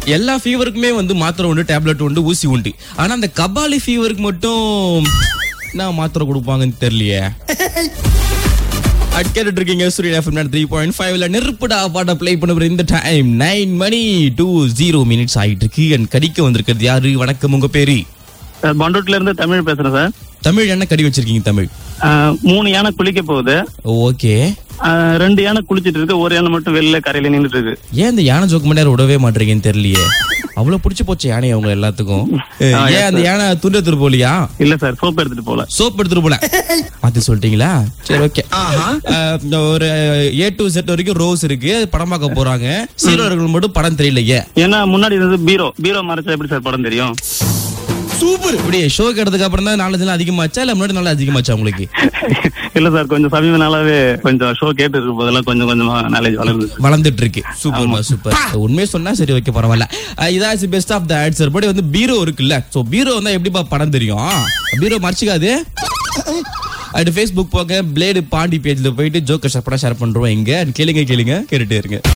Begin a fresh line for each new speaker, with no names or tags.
எல்லா ஃபீவருக்குமே வந்து மாத்திரை உண்டு டேப்லெட் உண்டு ஊசி உண்டு ஆனா அந்த கபாலி ஃபீவருக்கு மட்டும் நான் மாத்திரை கொடுப்பாங்கன்னு தெரியலையே அட் கேட்டுட்டு இருக்கீங்க சூரியன் எஃப்எம் த்ரீ பாயிண்ட் ஃபைவ்ல நெருப்புடா பாட்டை ப்ளே பண்ண இந்த டைம் நைன் மணி டூ ஜீரோ மினிட்ஸ் ஆயிட்டு இருக்கு அண்ட் கடிக்க வந்திருக்கிறது யாரு வணக்கம் உங்க பேரு
சார் பண்டூட்ல இருந்து தமிழ் பேசுறேன் சார்
தமிழ் என்ன கடி வச்சிருக்கீங்க தமிழ்
ஆஹ் மூணு யானை குளிக்க போகுது
ஓகே
ஆஹ் ரெண்டு யானை குளிச்சிட்டு இருக்கு ஒரு யானை மட்டும் வெளில கரையில நின்னுட்டு இருக்கு
ஏன் இந்த யானை ஜோக்கு மணி நேரம் விடவே மாட்டீங்கன்னு தெரியலையே அவ்வளவு பிடிச்சு போச்சு யானை அவங்க எல்லாத்துக்கும் ஏன் அந்த யானை துண்டு எடுத்துட்டு போலியா
இல்ல சார் சோப் எடுத்துட்டு போல
சோப் எடுத்துட்டு போல மாத்தி சொல்லிட்டீங்களா சரி ஓகே ஒரு ஏ டு செட் வரைக்கும் ரோஸ் இருக்கு அது படம் பார்க்க போறாங்க சீரோர்கள் மட்டும் படம் தெரியலையே
ஏன்னா முன்னாடி இருந்தது பீரோ பீரோ மறைச்சா எப்படி சார் படம் தெரியும்
சூப்பர் இப்படி ஷோ எடுத்ததுக்கு அப்புறம் தான் நாலஞ்சு நாள் அதிகமாச்சா இல்ல முன்னாடி நாள் அதிகமாச்சா உங்களுக்கு
இல்ல சார் கொஞ்சம் சமீப நாளாவே கொஞ்சம் ஷோ கேட்டு இருக்கும் போதெல்லாம் கொஞ்சம் கொஞ்சமா நாலேஜ் வளருது
வளர்ந்துட்டு இருக்கு சூப்பர் சூப்பர் உண்மையை சொன்னா சரி ஓகே பரவாயில்ல அஹ் இதாச்சு best of the answer but வந்து பீரோ இருக்குல்ல சோ பீரோ வந்தா எப்படிப்பா படம் தெரியும் பீரோ மறைச்சிக்காது அண்ட் ஃபேஸ்புக் போங்க பிளேடு பாண்டி பேஜ்ல போயிட்டு ஜோக்கர் படம் ஷேர் பண்றோம் எங்க கேளுங்க கேளுங்க கேட்டுட்டே இருங்க